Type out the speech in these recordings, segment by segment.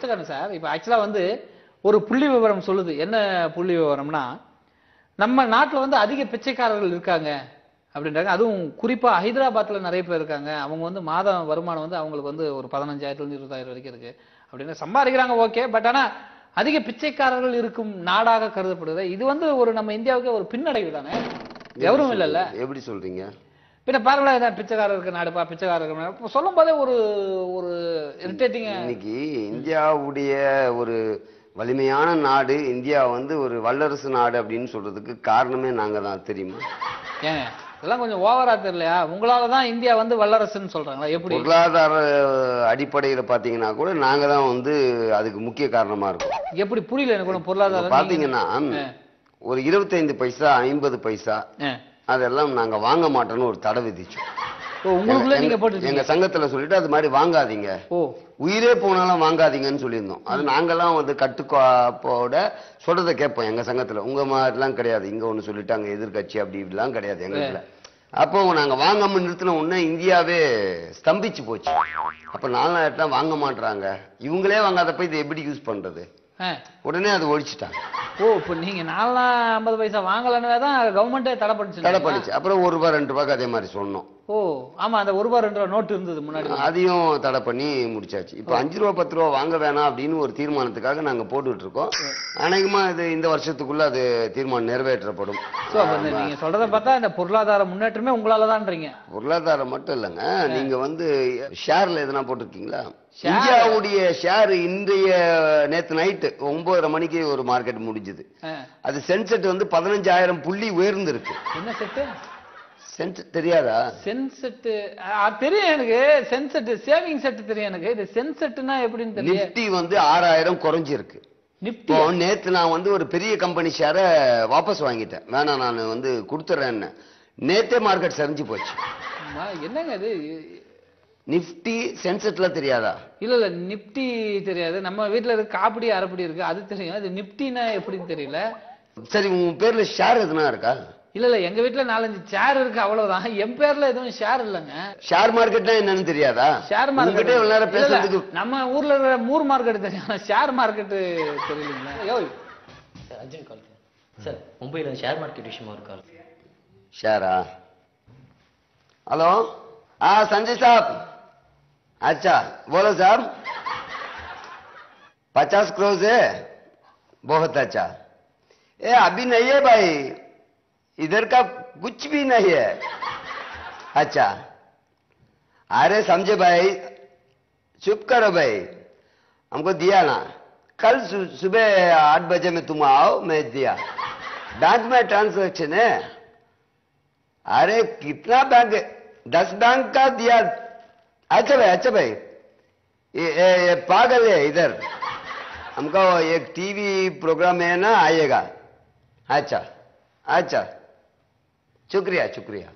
பிச்சைக்காரன் சார் இப்போ ஆக்சுவலா வந்து ஒரு புள்ளி விவரம் சொல்லுது என்ன புள்ளி விவரம்னா நம்ம நாட்டுல வந்து அதிக பிச்சைக்காரர்கள் இருக்காங்க அப்படின்றாங்க அதுவும் குறிப்பா ஹைதராபாத்ல நிறைய பேர் இருக்காங்க அவங்க வந்து மாத வருமானம் வந்து அவங்களுக்கு வந்து ஒரு பதினஞ்சாயிரத்துல இருந்து இருபதாயிரம் வரைக்கும் இருக்கு அப்படின்னு சம்பாதிக்கிறாங்க ஓகே பட் ஆனா அதிக பிச்சைக்காரர்கள் இருக்கும் நாடாக கருதப்படுது இது வந்து ஒரு நம்ம இந்தியாவுக்கு ஒரு பின்னடைவு தானே கௌரவம் இல்லைல்ல எப்படி சொல்றீங்க பின்ன பாருங்களேன் இதான் பிச்சைக்காரர் இருக்க நாடுப்பா பிச்சைக்காரர் இருக்க நாடு இப்போ சொல்லும் போதே ஒரு ஒரு இரிட்டேட்டிங் இன்னைக்கு இந்தியாவுடைய ஒரு வலிமையான நாடு இந்தியா வந்து ஒரு வல்லரசு நாடு அப்படின்னு சொல்றதுக்கு காரணமே நாங்க தான் தெரியுமா ஏங்க இதெல்லாம் கொஞ்சம் ஓவரா தெரியலையா உங்களால தான் இந்தியா வந்து வல்லரசுன்னு சொல்றாங்களா எப்படி பொருளாதார அடிப்படையில பாத்தீங்கன்னா கூட நாங்க தான் வந்து அதுக்கு முக்கிய காரணமா இருக்கோம் எப்படி புரியல எனக்கு கூட இப்ப பொருளாதாரம் பாத்தீங்கன்னா ஒரு இருபத்தைந்து பைசா ஐம்பது பைசா ஆ. அதெல்லாம் நாங்க வாங்க மாட்டோம்னு ஒரு தடை விதிச்சோம் ஓ உங்களுக்குள்ள நீங்க எங்க- போட்டுருக்கீங்க எங்க சங்கத்துல சொல்லிட்டு அது மாதிரி வாங்காதீங்க ஓ உயிரே போனாலும் வாங்காதீங்கன்னு சொல்லியிருந்தோம் அது நாங்கெல்லாம் வந்து கட்டுக்கோப்போட சொல்றதை கேட்போம் எங்க சங்கத்துல உங்க மாதிரிலாம் கிடையாது இங்க ஒண்ணு சொல்லிட்டாங்க எதிர்க்கட்சி அப்படி இப்படிலாம் கிடையாது எங்க இதுல அப்போ நாங்க வாங்காம நிறுத்தின உடனே இந்தியாவே ஸ்தம்பிச்சு போச்சு அப்ப நாலாயிரம் வாங்க மாட்றாங்க இவங்களே வாங்காதப்ப இதை எப்படி யூஸ் பண்றது ஆ. உடனே அது ஒழிச்சிட்டாங்க ஓ இப்போ நீங்க நாலாம் ஐம்பது பைசா வாங்கலன்னு தான் கவர்மெண்டே தடை பண்ணிச்சு தடை பண்ணிச்சு அப்புறம் ஒரு ரூபாய் ரெண்டு ரூபாய்க்கு அதே மாதிரி சொன்னோம் ஓ ஆமா அந்த ஒரு ரூபா ரெண்டு ரூபா நோட்டு இருந்தது முன்னாடி அதையும் தடை பண்ணி முடிச்சாச்சு இப்போ அஞ்சு ரூபா பத்து ரூபா வாங்க வேணாம் அப்படின்னு ஒரு தீர்மானத்துக்காக நாங்க போட்டுட்டு இருக்கோம் அநேகமா இது இந்த வருஷத்துக்குள்ள அது தீர்மானம் நிறைவேற்றப்படும் சோ அப்ப இந்த நீங்க சொல்றத பார்த்தா இந்த பொருளாதார முன்னேற்றமே உங்களால தான்றீங்க பொருளாதாரம் மட்டும் இல்லைங்க நீங்க வந்து ஷேர்ல எதனா போட்டிருக்கீங்களா இந்தியாவுடைய ஷேர் இன்றைய நேத்து நைட்டு ஒன்பதரை மணிக்கு ஒரு மார்க்கெட் முடிஞ்சுது ஆ. அது சென்செட் வந்து பதினஞ்சாயிரம் புள்ளி உயர்ந்திருக்கு என்ன செட்டு சென்ட் தெரியாதா சென்செட்டு தெரியும் எனக்கு சென்செட் சேவிங் செட் தெரியும் எனக்கு இது சென்செட்னா எப்படின்னு தெரியல நிப்டி வந்து ஆறாயிரம் குறைஞ்சிருக்கு நிப்டி இப்போ நேத்து நான் வந்து ஒரு பெரிய கம்பெனி ஷேரை வாபஸ் வாங்கிட்டேன் வேணாம் நான் வந்து கொடுத்துட்றேன்னு நேத்தே மார்க்கெட் சரிஞ்சு போச்சு ஆமா, என்னங்க இது நிஃப்டி சென்செட்ல தெரியாதா இல்ல இல்ல நிப்டி தெரியாது நம்ம வீட்ல இருக்கு காப்படி அரைப்படி இருக்கு அது தெரியும் அது நிப்டினா எப்படின்னு தெரியல சரி உன் பேர்ல ஷேர் எதுனா இருக்கா இல்ல இல்ல எங்க வீட்ல நாலஞ்சு சேர் இருக்கு அவ்வளவுதான் என் பேர்ல எதுவும் ஷேர் இல்லைங்க ஷேர் மார்க்கெட்னா என்னன்னு தெரியாதா ஷேர் உங்ககிட்ட மார்க்கெட் இவ்வளவு நேரம் பேசுறதுக்கு நம்ம ஊர்ல இருக்கிற மூர் மார்க்கெட் தெரியும் ஆனா ஷேர் மார்க்கெட் தெரியலீங்களா யோ சார் அர்ஜுன் கால் சார் மும்பையில் ஷேர் மார்க்கெட் விஷயமா ஒரு கால் ஷேரா हेलो हाँ संजय साहब अच्छा बोलो साहब पचास क्रोज है बहुत अच्छा ए अभी नहीं है भाई इधर का कुछ भी नहीं है अच्छा अरे समझे भाई चुप करो भाई हमको दिया ना कल सु- सुबह आठ बजे में तुम आओ मैं दिया बैंक में ट्रांसैक्शन है अरे कितना बैंक है? दस बैंक का दिया अच्छा भाई अच्छा भाई ये, ये, ये पागल है इधर हमको एक टीवी प्रोग्राम है ना आएगा अच्छा अच्छा शुक्रिया शुक्रिया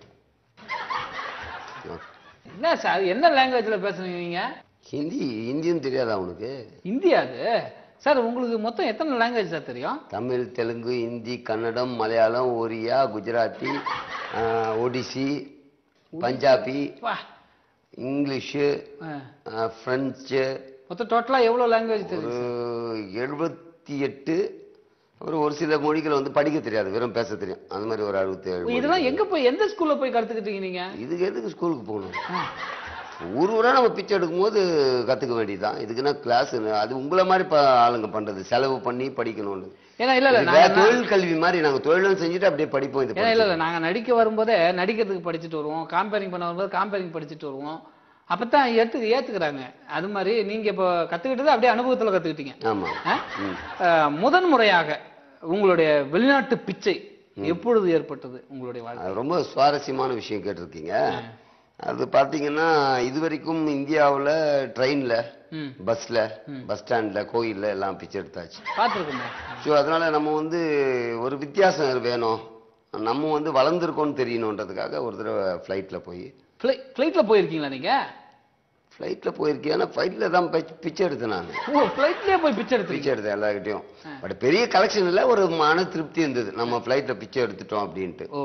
என்ன சார் என்ன லாங்குவேஜ்ல பேசுறீங்க நீங்க ஹிந்தி ஹிந்தியும் தெரியாதா உனக்கு இந்தியா அது சார் உங்களுக்கு மொத்தம் எத்தனை லாங்குவேஜ் சார் தெரியும் தமிழ் தெலுங்கு ஹிந்தி கன்னடம் மலையாளம் ஒரியா குஜராத்தி ஆஹ், ஒடிசி பஞ்சாபி வா இங்கிலீஷு ஆ. ஆஹ், பிரெஞ்சு மொத்தம் டோட்டலா எவ்வளவு லாங்குவேஜ் ஒரு தெரியும் எழுபத்தி எட்டு அப்புறம் ஒரு சில மொழிகளை வந்து படிக்க தெரியாது வெறும் பேச தெரியும் அந்த மாதிரி ஒரு அறுபத்தி ஏழு இதெல்லாம் எங்க போய் எந்த ஸ்கூல்ல போய் கத்துக்கிட்டீங்க நீங்க இதுக்கு எதுக்கு ஸ்கூலுக்கு போகணும் ஊர் ஊரா நம்ம பிச்சை எடுக்கும்போது கத்துக்க வேண்டியதுதான் இதுக்குன்னா கிளாஸ் அது உங்களை மாதிரி ப- ஆளுங்க பண்றது செலவு பண்ணி படிக்கணும்னு ஏன்னா இல்ல இல்ல இது வேற நாங்க தொழில் கல்வி மாதிரி நாங்க தொழிலும் செஞ்சுட்டு அப்படியே படிப்போம் இது ஏன்னா இல்ல இல்ல நாங்க நடிக்க வரும்போதே நடிக்கிறதுக்கு படிச்சுட்டு வருவோம் காம்பேரிங் பண்ண வரும்போது காம்பேரிங் படிச்சுட்டு வருவோம் அப்பதான் ஏத்து ஏத்துக்கிறாங்க அது மாதிரி நீங்க இப்போ கத்துக்கிட்டது அப்படியே அனுபவத்துல கத்துக்கிட்டீங்க ஆமா ஆ? ஆ, முதன் முறையாக உங்களுடைய வெளிநாட்டு பிச்சை எப்பொழுது ஏற்பட்டது உங்களுடைய வாழ்க்கை அது ரொம்ப சுவாரஸ்யமான விஷயம் கேட்டிருக்கீங்க அது பாத்தீங்கன்னா இது வரைக்கும் இந்தியாவுல ட்ரெயின்ல ம் பஸ்ல பஸ் ஸ்டாண்ட்ல கோயில்ல எல்லாம் பிச்சை எடுத்தாச்சு பார்த்துருக்கோமே ஸோ அதனால நம்ம வந்து ஒரு வித்தியாசம் வேணும் நம்ம வந்து வளர்ந்துருக்கோம்னு தெரியணுன்றதுக்காக ஒரு தடவை ஃப்ளைட்ல போய் ஃப்ளைட்ல போயிருக்கீங்களா நீங்க ஃப்ளைட்ல போயிருக்கேன் ஆனால் ஃப்ளைட்ல தான் பிச்சை- பிச்சை எடுத்தேன் நான் ஓ ஃப்ளைட்லயே போய் பிச்சை எடுத்தீங்க பிச்சை எடுத்தேன் எல்லார்கிட்டயும் பட் பெரிய கலெக்ஷன் இல்லை ஒரு மன திருப்தி இருந்தது நம்ம ஃப்ளைட்ல பிச்சை எடுத்துட்டோம் அப்படின்ட்டு ஓ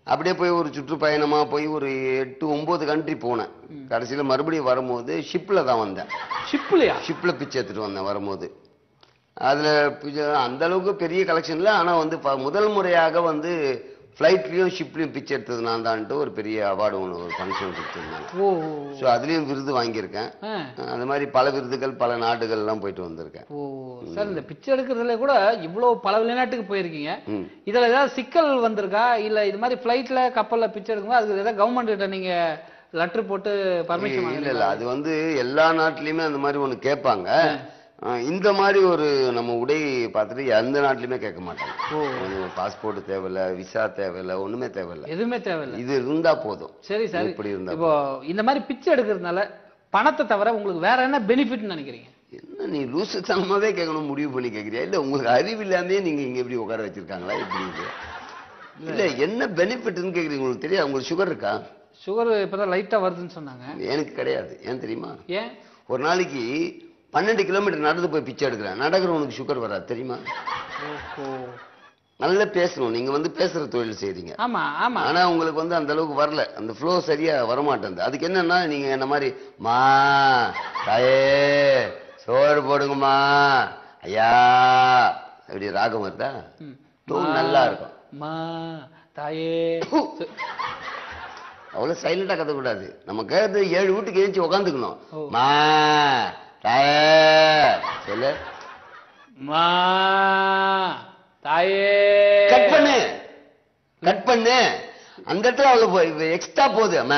அப்படியே போய் ஒரு சுற்றுப்பயணமா போய் ஒரு எட்டு ஒன்பது கண்ட்ரி போனேன் கடைசியில மறுபடியும் வரும்போது ஷிப்ல தான் வந்தேன் ஷிப்லையா ஷிப்ல பிச்சை எடுத்துட்டு வந்தேன் வரும்போது அதுல பிச்சை- அந்த அளவுக்கு பெரிய கலெக்ஷன் இல்ல ஆனா வந்து ப- முதல் முறையாக வந்து ஃப்ளைட்லயும் ஷிப்லயும் பிச்சை எடுத்தது நான் தான்ட்டு ஒரு பெரிய அவார்டு ஒன்று ஒரு ஃபங்க்ஷன் கொடுத்துருந்தாங்க ஓ ஸோ அதுலயும் விருது வாங்கியிருக்கேன் ஆ. அந்த மாதிரி பல விருதுகள் பல நாடுகள்லாம் போயிட்டு வந்திருக்கேன் ஓ சார் இந்த பிச்சை எடுக்கிறதுல கூட இவ்வளவு பல வெளிநாட்டுக்கு போயிருக்கீங்க ம். இதுல ஏதாவது சிக்கல் வந்திருக்கா இல்ல இது மாதிரி ஃபிளைட்ல கப்பல்ல பிச்சை எடுக்கும்போது அதுக்கு ஏதாவது கவர்மெண்ட் கிட்ட நீங்க லெட்டர் போட்டு பர்மிஷன் இல்ல இல்ல அது வந்து எல்லா நாட்டிலயுமே அந்த மாதிரி ஒண்ணு கேட்பாங்க அஹ் இந்த மாதிரி ஒரு நம்ம உடை பார்த்துட்டு எந்த நாட்டிலுமே கேட்க மாட்டாங்க பாஸ்போர்ட் தேவையில்ல விசா தேவையில்ல ஒண்ணுமே தேவையில்ல எதுவுமே தேவையில்லை இது இருந்தா போதும் சரி சார் இப்படி இருந்தா இப்போ இந்த மாதிரி பிச்சை எடுக்கிறதுனால பணத்தை தவிர உங்களுக்கு வேற என்ன பெனிஃபிட்னு நினைக்கிறீங்க என்ன நீ லூசுத்தனமாவே கேட்கணும் முடிவு பண்ணி கேட்கறியா இல்ல உங்களுக்கு அறிவு இல்லாமே நீங்க இங்க எப்படி உட்கார வச்சிருக்காங்களா எப்படி இது இல்ல என்ன பெனிஃபிட்னு கேக்குறீங்க உங்களுக்கு தெரியாது உங்களுக்கு சுகர் இருக்கா சுகர் இப்பதான் லைட்டா வருதுன்னு சொன்னாங்க எனக்கு கிடையாது ஏன் தெரியுமா ஏன் ஒரு நாளைக்கு பன்னெண்டு கிலோமீட்டர் நடந்து போய் பிச்சை எடுக்கிறேன் நடக்கிறவனுக்கு சுகர் வராது தெரியுமா ஓஹோ நல்லா பேசணும் நீங்க வந்து பேசுற தொழில் செய்றீங்க ஆமா ஆமா ஆனா உங்களுக்கு வந்து அந்த அளவுக்கு வரல அந்த ஃப்ளோ சரியா வரமாட்டேங்குது அதுக்கு என்னன்னா நீங்க என்ன மாதிரி மா தாயே சோறு போடுங்கம்மா ஐயா அப்படி ராகம் வருதா ம். டோன் நல்லா இருக்கும் மா தாயே அவ்வளவு சைலண்டா கத்தக்கூடாது நம்ம கேட்கறது ஏழு வீட்டுக்கு எழுச்சி உக்காந்துக்கணும் ஓ. மா தாயே சொல்லு மா தாயே கட் பண்ணு கட் பண்ணு அந்த இடத்துல அவ்வளவு எக்ஸ்ட்ரா போகுது மா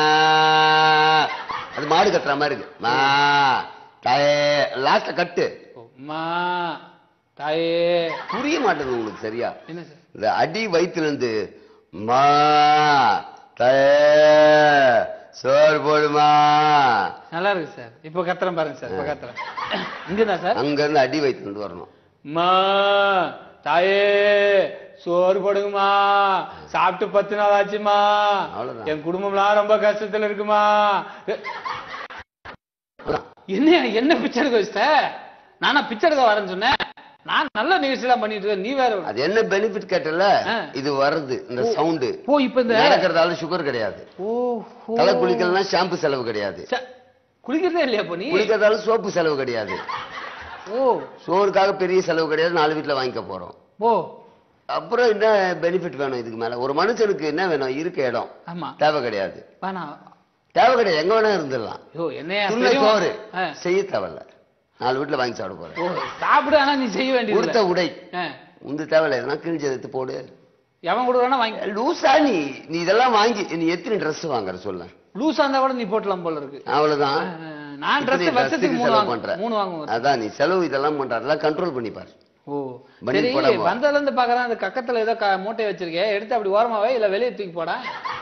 அது மாடு கட்டுற மாதிரி இருக்கு மா தாயே லாஸ்ட்ல கட்டு ஓ, மா தாயே புரிய மாட்டேங்குது உங்களுக்கு சரியா என்ன சார் இந்த அடி வயிற்றுல இருந்து மா தாயே சோறு போடுமா நல்லா இருக்கு சார் இப்போ கத்துறேன் பாருங்க சார் இப்போ கத்துறேன் இங்கதான் சார் அங்க இருந்து அடி வயிற்றுல இருந்து வரணும் மா தாயே சோறு போடுங்கம்மா சாப்பிட்டு பத்து நாள் ஆச்சுமா அவ்வளவுதான். என் குடும்பம்லாம் ரொம்ப கஷ்டத்துல இருக்குமா எ- என்ன என்ன பிச்சை எடுக்க வச்சிட்ட நானா பிச்சை எடுக்க வரேன்னு சொன்னேன் நான் நல்ல நிகழ்ச்சி எல்லாம் பண்ணிட்டு இருக்கேன் நீ வேற ஒரு- அது என்ன பெனிஃபிட் கேட்டல ஆ. இது வருது இந்த சவுண்டு ஓ இப்ப இந்த நடக்கிறதால சுகர் கிடையாது ஓ தலை குளிக்கலாம் ஷாம்பு செலவு கிடையாது குளிக்கிறதே இல்லையா அப்ப நீ குளிக்கிறதால சோப்பு செலவு கிடையாது ஓ சோறுக்காக பெரிய செலவு கிடையாது நாலு வீட்டுல வாங்கிக்க போறோம் ஓ அப்புறம் என்ன பெனிஃபிட் வேணும் இதுக்கு மேல ஒரு மனுஷனுக்கு என்ன வேணும் இருக்க இடம் ஆமா தேவை கிடையாது வேணாம் தேவை கிடையாது எங்க வேணா இருந்துடலாம் ஐயோ என்னையா துண்ண தெரியும்? சோறு ஆ. செய்ய தேவையில்ல நாலு வீட்டுல வாங்கி சாப்பிட போறேன் ஓ சாப்பிடு ஆனா நீ செய்ய வேண்டியது உடுத்த இல்ல. உடை ஆ. உந்து தேவையில்ல எதனா கிழிஞ்சு எடுத்து போடு எவன் கூட வேணா வாங்கி லூசா நீ நீ இதெல்லாம் வாங்கி நீ எத்தனை Dress வாங்குற சொல்ல லூசா இருந்தா கூட நீ போட்டலாம் போல இருக்கு அவ்வளவுதான் ஆ, நான் இத்தனை ட்ரெஸ் வருஷத்துக்கு dress மூணு செலவு வாங்குவேன் பண்ற. மூணு வாங்குவேன் அதான் நீ செலவு இதெல்லாம் பண்ற அதெல்லாம் கண்ட்ரோல் பண்ணி பாரு ஓ பண்ணி சரி போடாம வா. வந்ததுல இருந்து பாக்குறேன் அந்த கக்கத்துல ஏதோ க- மூட்டையை வச்சிருக்கேன் எடுத்து அப்படி ஓரமாவே இல்ல வெளியே தூக்கி போடா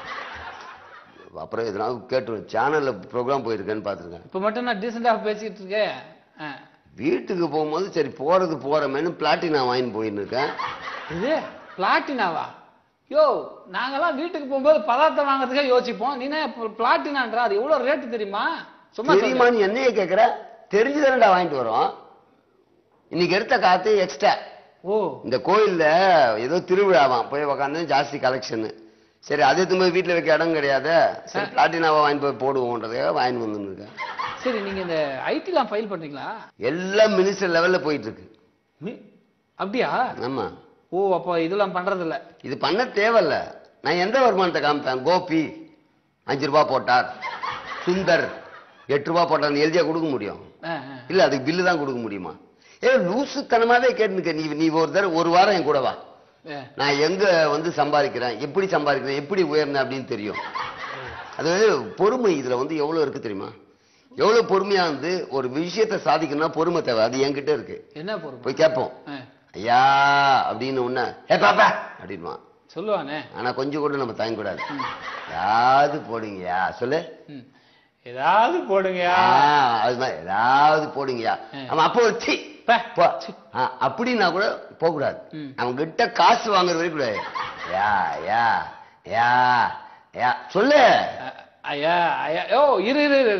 அப்புறம் எதனா கேட்டு சேனல்ல ப்ரோக்ராம் போயிருக்கேன்னு பார்த்திருக்கேன் இப்ப மட்டும் நான் டீசெண்டா பேசிட்டு இருக்கேன் ஆ. வீட்டுக்கு போகும்போது சரி போறது போறமேனு பிளாட்டினா வாங்கிட்டு போயின்னு இருக்கேன் இது பிளாட்டினாவா யோ நாங்கெல்லாம் வீட்டுக்கு போகும்போது பதார்த்தம் வாங்குறதுக்கே யோசிப்போம் நீனே பிளாட்டினான்ற அது எவ்வளவு ரேட்டு தெரியுமா சும்மா தெரியுமா சொல்லு. நீ என்னைய கேக்குற தெரிஞ்சுதானடா வாங்கிட்டு வரோம் இன்னைக்கு எடுத்த காத்து எக்ஸ்ட்ரா ஓ இந்த கோயில்ல ஏதோ திருவிழாவாம் போய் உக்காந்து ஜாஸ்தி கலெக்ஷன் சரி அது எடுத்து போய் வீட்டுல வைக்க இடம் கிடையாது சரி பிளாட்டினாவை வாங்கிட்டு போய் போடுவோன்றதுக்காக வாங்கிட்டு வந்து இருக்கேன் சரி நீங்க இந்த ஐடிலாம் ஃபைல் பண்றீங்களா எல்லாம் மினிஸ்டர் லெவல்ல போயிட்டு இருக்கு மி- அப்படியா ஆமா ஓ அப்போ இதெல்லாம் பண்றது இல்ல இது பண்ண தேவையில்ல நான் எந்த வருமானத்தை காமிப்பேன் கோபி அஞ்சு ரூபாய் போட்டார் சுந்தர் எட்டு ரூபாய் போட்டார்னு எழுதியா கொடுக்க முடியும் ஆ, ஆ. இல்ல அதுக்கு பில்லு தான் கொடுக்க முடியுமா ஏ லூசுத்தனமாவே கேட்டுக்க நீ நீ ஒரு தடவை ஒரு வாரம் என் கூட வா ஆ. நான் எங்க வந்து சம்பாதிக்கிறேன் எப்படி சம்பாதிக்கிறேன் எப்படி உயர்ந்தேன் அப்படின்னு தெரியும் அது பொறுமை இதுல வந்து எவ்வளவு இருக்கு தெரியுமா எவ்வளவு பொறுமையா வந்து ஒரு விஷயத்தை சாதிக்கணும்னா பொறுமை தேவை அது என்கிட்ட இருக்கு என்ன பொறுப்பு போய் கேட்போம் ஆ. ஐயா அப்படின்னு உடனே ஏ பாப்பா அப்படின்வான் சொல்லுவானே ஆனா கொஞ்சம் கூட நம்ம தயங்க கூடாது ஏதாவது போடுங்கயா சொல்லு ம். ஏதாவது போடுங்கயா ஆ, அது மாதிரி ஏதாவது போடுங்கயா அவன் அப்போ ஒரு சீ பே. போ. ஆ, அப்படின்னா கூட போக கூடாது ம். அவங்க கிட்ட காசு வாங்குற வரைக்கும் கூடாது யா யா யா யா சொல்லு அ- ஐயா ஐயா ஓ இரு இரு இரு, இரு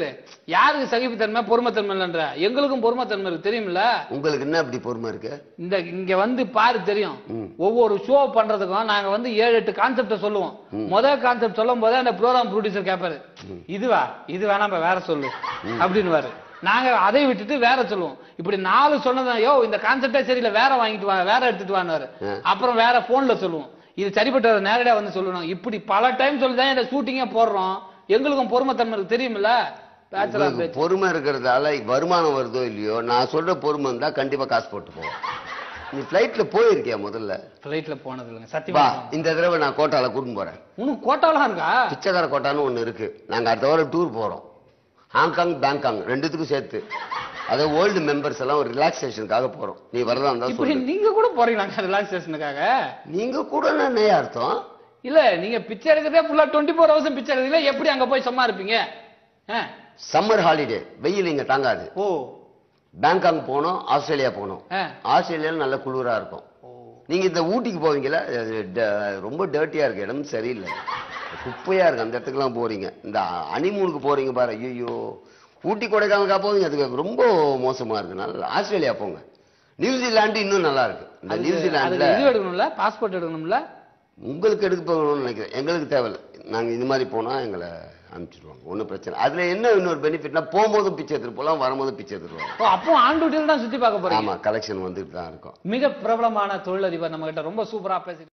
யாருக்கு சகிப்புத்தன்மை பொறுமைத்தன்மை இல்லைன்ற எங்களுக்கும் பொறுமைத்தன்மை இருக்கு தெரியுமில்ல உங்களுக்கு என்ன அப்படி பொறுமை இருக்கு இந்த இங்க வந்து பாரு தெரியும் ம். ஒவ்வொரு ஷோ பண்றதுக்கும் நாங்க வந்து ஏழு எட்டு கான்செப்ட சொல்லுவோம் முதல் கான்செப்ட் சொல்லும் போதே அந்த ப்ரோக்ராம் ப்ரொடியூசர் கேட்பாரு இதுவா இது வேணாம் இப்ப வேற சொல்லு அப்படின்னு நாங்க அதை விட்டுட்டு வேற சொல்லுவோம் இப்படி நாலு சொன்னதான் யோ இந்த கான்செப்டே சரியில்லை வேற வாங்கிட்டு வா வேற எடுத்துட்டு வான்னு ம். அப்புறம் வேற போன்ல சொல்லுவோம் இது சரிப்பட்டு வர நேரடியா வந்து சொல்லணும் இப்படி பல டைம் சொல்லிதான் இந்த ஷூட்டிங்கே போடுறோம் எங்களுக்கும் பொறுமைத்தன்மை இருக்கு தெரியுமில்ல பேச்சுலர் உங்களுக்கு பொறுமை இருக்கிறதால வருமானம் வருதோ இல்லையோ நான் சொல்ற பொறுமை இருந்தா கண்டிப்பா காசு போட்டு போவோம் நீ ஃபிளைட்ல போயிருக்கியா முதல்ல ஃபிளைட்ல போனது இல்லைங்க வா சத்தியமா இந்த தடவை நான் கோட்டால கூட்டின்னு போறேன் உனக்கு கோட்டாலாம் இருக்கா பிச்சைக்கார கோட்டான்னு ஒண்ணு இருக்கு நாங்க அடுத்த வாரம் டூர் போறோம் ஹாங்காங் பேங்காங் ரெண்டுத்துக்கும் சேர்த்து அதாவது ஓல்டு மெம்பர்ஸ் எல்லாம் ஒரு ரிலாக்ஸேஷனுக்காக போறோம் நீ வரதா இருந்தா இப்படி சொல்லு நீங்க கூட போறீங்களா ரிலாக்ஸேஷனுக்காக நீங்க கூட என்ன அர்த்தம் இல்ல நீங்க பிச்சை எடுக்கிறதே ஃபுல்லா டுவெண்ட்டி ஃபோர் ஹவர்ஸ் பிச்சை எடுக்கிறீங்களா எப்படி அங்க போய் சும்மா இருப்பீங்க ஆ? சம்மர் ஹாலிடே வெயில் இங்க தாங்காது ஓ பேங்காங் போனோம் ஆஸ்திரேலியா போனோம் ஆ. ஆஸ்திரேலியால நல்ல குளிரா இருக்கும் நீங்க இந்த ஊட்டிக்கு போவீங்களா அது ட- ரொம்ப டர்ட்டியா இருக்கு இடம் சரியில்லை குப்பையா இருக்கு அந்த இடத்துக்குலாம் போறீங்க இந்த அனிமூனுக்கு போறீங்க பாரு ஐயோ ஊட்டி கொடைக்கானலுக்கா போவீங்க அதுக்கு ரொம்ப மோசமா இருக்கு நல்லா ஆஸ்திரேலியா போங்க நியூசிலாந்து இன்னும் நல்லா இருக்கு இந்த அதுக்கு- நியூசிலாந்துல அதுக்கு இது எடுக்கணும்ல பாஸ்போர்ட் எடுக்கணும்ல உங்களுக்கு எடுக்க போகணும்னு நினைக்கிறேன் எங்களுக்கு தேவையில்லை நாங்க இது மாதிரி போனா எங்களை அனுப்பிச்சிடுவாங்க ஒன்றும் பிரச்சனை அதுல என்ன இன்னொரு பெனிஃபிட்னா போகும்போதும் பிச்சை எடுத்துட்டு போகலாம் வரும்போதும் பிச்சை எடுத்துருவாங்க ஓ அப்போ ஆன் டியூட்டியில் தான் சுத்தி பார்க்க போறீங்க ஆமா கலெக்ஷன் வந்துட்டு தான் இருக்கும் மிக பிரபலமான தொழிலதிபர் நம்ம கிட்ட ரொம்ப சூப்பரா பேசி